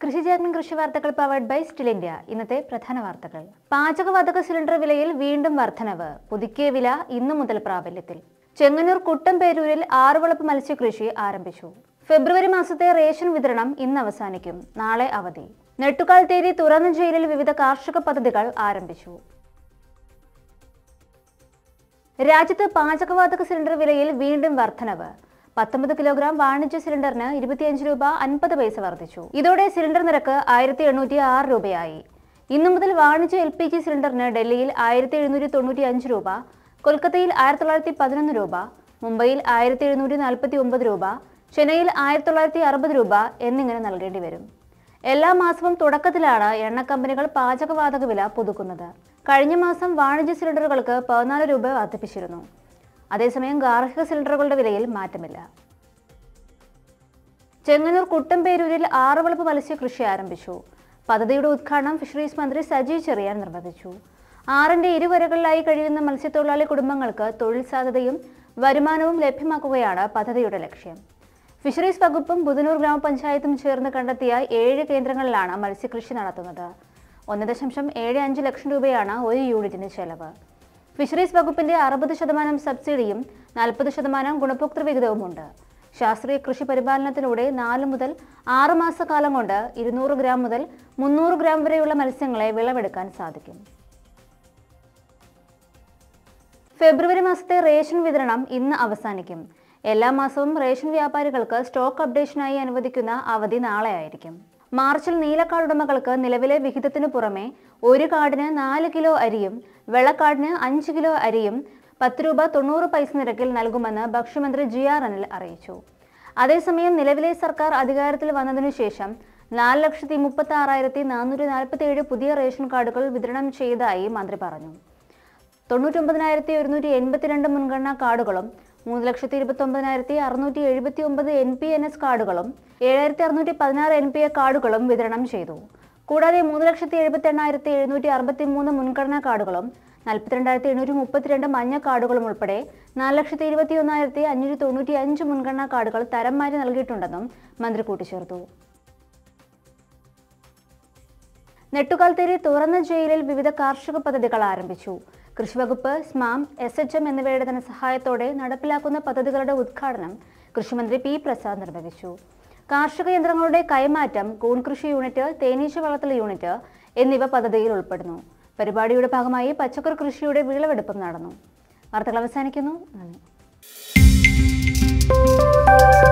കൃഷിജാഗ്നം കൃഷി വാർത്തകൾ powered by still India ഇന്നത്തെ പ്രധാന വാർത്തകൾ പാചകവാതക സിലിണ്ടർ വിലയിൽ വീണ്ടും വർധനവ് പുതുക്കിയ വില ഇന്നു മുതൽ പ്രാബല്യത്തിൽ ചെങ്ങന്നൂർ കുട്ടമ്പേരൂരിൽ ആറുവളപ്പ് മത്സ്യകൃഷി ആരംഭിച്ചു ഫെബ്രുവരി മാസത്തെ റേഷൻ വിതരണം ഇന്ന് അവസാനിക്കും നാളെ അവധി നെട്ടുകാൽ തേരി തുറന്ന ജയിലിൽ വിവിധ കാർഷിക പദ്ധതികൾ ആരംഭിച്ചു രാജ്യത്ത് പാചകവാതക സിലിണ്ടർ വിലയിൽ വീണ്ടും വർധനവ് പത്തൊമ്പത് കിലോഗ്രാം വാണിജ്യ സിലിണ്ടറിന് ഇരുപത്തിയഞ്ച് രൂപ അൻപത് പൈസ വർദ്ധിച്ചു ഇതോടെ സിലിണ്ടർ നിരക്ക് ആയിരത്തി എണ്ണൂറ്റി ആറ് രൂപയായി ഇന്നു മുതൽ വാണിജ്യ എൽ പി ജി സിലിണ്ടറിന് ഡൽഹിയിൽ ആയിരത്തി എഴുന്നൂറ്റി തൊണ്ണൂറ്റി അഞ്ച് രൂപ കൊൽക്കത്തയിൽ ആയിരത്തി തൊള്ളായിരത്തി പതിനൊന്ന് രൂപ മുംബൈയിൽ ആയിരത്തി എഴുന്നൂറ്റി നാൽപ്പത്തി ഒമ്പത് രൂപ ചെന്നൈയിൽ ആയിരത്തി തൊള്ളായിരത്തി അറുപത് രൂപ എന്നിങ്ങനെ നൽകേണ്ടി വരും എല്ലാ മാസവും തുടക്കത്തിലാണ് എണ്ണ കമ്പനികൾ പാചകവാതക വില പുതുക്കുന്നത് കഴിഞ്ഞ മാസം വാണിജ്യ സിലിണ്ടറുകൾക്ക് പതിനാല് രൂപ വർദ്ധിപ്പിച്ചിരുന്നു അതേസമയം ഗാർഹിക സിലിണ്ടറുകളുടെ വിലയിൽ മാറ്റമില്ല ചെങ്ങന്നൂർ കുട്ടമ്പേരൂരിൽ ആറുവളപ്പ് മത്സ്യ കൃഷി ആരംഭിച്ചു പദ്ധതിയുടെ ഉദ്ഘാടനം ഫിഷറീസ് മന്ത്രി സജി ചെറിയാൻ നിർവഹിച്ചു ആറിന്റെ ഇരുവരകളിലായി കഴിയുന്ന മത്സ്യത്തൊഴിലാളി കുടുംബങ്ങൾക്ക് തൊഴിൽ സാധ്യതയും വരുമാനവും ലഭ്യമാക്കുകയാണ് പദ്ധതിയുടെ ലക്ഷ്യം ഫിഷറീസ് വകുപ്പും ബുധനൂർ ഗ്രാമപഞ്ചായത്തും ചേർന്ന് കണ്ടെത്തിയ ഏഴ് കേന്ദ്രങ്ങളിലാണ് മത്സ്യകൃഷി നടത്തുന്നത് ഒന്ന് ദശാംശം ഏഴ് അഞ്ച് ലക്ഷം രൂപയാണ് ഒരു യൂണിറ്റിന് ചെലവ് ഫിഷറീസ് വകുപ്പിന്റെ അറുപത് ശതമാനം സബ്സിഡിയും നാൽപ്പത് ശതമാനം ഗുണഭോക്തൃ വിഹിതവുമുണ്ട് ശാസ്ത്രീയ കൃഷി പരിപാലനത്തിലൂടെ നാല് മുതൽ ആറ് മാസക്കാലം കൊണ്ട് ഇരുന്നൂറ് ഗ്രാം മുതൽ മുന്നൂറ് ഗ്രാം വരെയുള്ള മത്സ്യങ്ങളെ വിളവെടുക്കാൻ സാധിക്കും ഫെബ്രുവരി മാസത്തെ റേഷൻ വിതരണം ഇന്ന് അവസാനിക്കും എല്ലാ മാസവും റേഷൻ വ്യാപാരികൾക്ക് സ്റ്റോക്ക് അപ്ഡേഷനായി അനുവദിക്കുന്ന അവധി നാളെയായിരിക്കും മാർച്ചിൽ നീലക്കാർഡ് ഉടമകൾക്ക് നിലവിലെ വിഹിതത്തിനു പുറമെ ഒരു കാർഡിന് നാല് കിലോ അരിയും വെള്ളക്കാർഡിന് അഞ്ച് കിലോ അരിയും പത്ത് രൂപ തൊണ്ണൂറ് പൈസ നിരക്കിൽ നൽകുമെന്ന് ഭക്ഷ്യമന്ത്രി ജി ആർ അനിൽ അറിയിച്ചു അതേസമയം നിലവിലെ സർക്കാർ അധികാരത്തിൽ വന്നതിനു ശേഷം നാല് ലക്ഷത്തി മുപ്പത്തി ആറായിരത്തി നാനൂറ്റി നാൽപ്പത്തി ഏഴ് പുതിയ റേഷൻ കാർഡുകൾ വിതരണം ചെയ്തതായി മന്ത്രി പറഞ്ഞു തൊണ്ണൂറ്റൊമ്പതിനായിരത്തി ഒരുന്നൂറ്റി എൺപത്തിരണ്ട് മുൻഗണനാ കാർഡുകളും മൂന്ന് ലക്ഷത്തി ഇരുപത്തി ഒമ്പതിനായിരത്തി അറുന്നൂറ്റി എഴുപത്തി ഒമ്പത് എൻ പി എൻ എസ് കാർഡുകളും ഏഴായിരത്തി അറുന്നൂറ്റി പതിനാറ് എൻ പി എ കാർഡുകളും വിതരണം ചെയ്തു കൂടാതെ മൂന്ന് ലക്ഷത്തി എഴുപത്തി എണ്ണായിരത്തി എഴുന്നൂറ്റി അറുപത്തി മൂന്ന് മുൻഗണനാ കാർഡുകളും നാൽപ്പത്തിരണ്ടായിരത്തി എണ്ണൂറ്റി മുപ്പത്തിരണ്ട് മഞ്ഞ കാർഡുകളും ഉൾപ്പെടെ നാല് ലക്ഷത്തി ഇരുപത്തി ഒന്നായിരത്തി അഞ്ഞൂറ്റി തൊണ്ണൂറ്റി അഞ്ച് മുൻഗണനാ കാർഡുകൾ തരം മാറ്റി നൽകിയിട്ടുണ്ടെന്നും മന്ത്രി കൂട്ടിച്ചേർത്തു നെട്ടുകാൽത്തേരി തുറന്ന ജയിലിൽ വിവിധ കാർഷിക പദ്ധതികൾ ആരംഭിച്ചു കൃഷിവകുപ്പ് സ്മാം എസ് എച്ച് എം എന്നിവയുടെ ധനസഹായത്തോടെ നടപ്പിലാക്കുന്ന പദ്ധതികളുടെ ഉദ്ഘാടനം കൃഷിമന്ത്രി പി പ്രസാദ് നിർവഹിച്ചു കാർഷിക യന്ത്രങ്ങളുടെ കൈമാറ്റം കൂൺ കൃഷി യൂണിറ്റ് തേനീച്ച വളർത്തൽ യൂണിറ്റ് എന്നിവ പദ്ധതിയിൽ ഉൾപ്പെടുന്നു പരിപാടിയുടെ ഭാഗമായി പച്ചക്കറി കൃഷിയുടെ വിളവെടുപ്പും നടന്നു വാർത്തകൾ അവസാനിക്കുന്നു നന്ദി